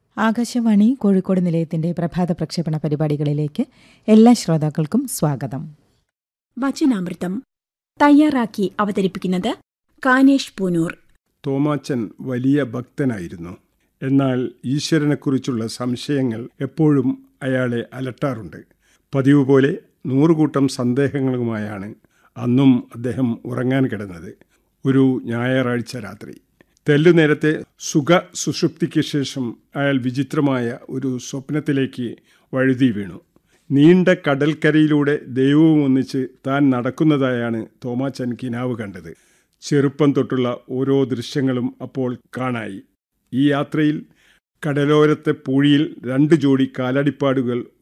ആകാശവാണി കോഴിക്കോട് നിലയത്തിന്റെ പ്രഭാത പ്രക്ഷേപണ പരിപാടികളിലേക്ക് എല്ലാ ശ്രോതാക്കൾക്കും സ്വാഗതം വചനാമൃതം തയ്യാറാക്കി അവതരിപ്പിക്കുന്നത് കാനേഷ് പൂനൂർ തോമാച്ചൻ വലിയ ഭക്തനായിരുന്നു എന്നാൽ ഈശ്വരനെക്കുറിച്ചുള്ള സംശയങ്ങൾ എപ്പോഴും അയാളെ അലട്ടാറുണ്ട് പതിവ് പോലെ നൂറുകൂട്ടം സന്ദേഹങ്ങളുമായാണ് അന്നും അദ്ദേഹം ഉറങ്ങാൻ കിടന്നത് ഒരു ഞായറാഴ്ച രാത്രി തെല്ലു നേരത്തെ സുഖ സുഷുപ്തിക്ക് ശേഷം അയാൾ വിചിത്രമായ ഒരു സ്വപ്നത്തിലേക്ക് വഴുതി വീണു നീണ്ട കടൽക്കരയിലൂടെ ദൈവവും ഒന്നിച്ച് താൻ നടക്കുന്നതായാണ് തോമാച്ചൻ കിനാവ് കണ്ടത് ചെറുപ്പം തൊട്ടുള്ള ഓരോ ദൃശ്യങ്ങളും അപ്പോൾ കാണായി ഈ യാത്രയിൽ കടലോരത്തെ പൂഴിയിൽ രണ്ട് ജോഡി കാലടിപ്പാടുകൾ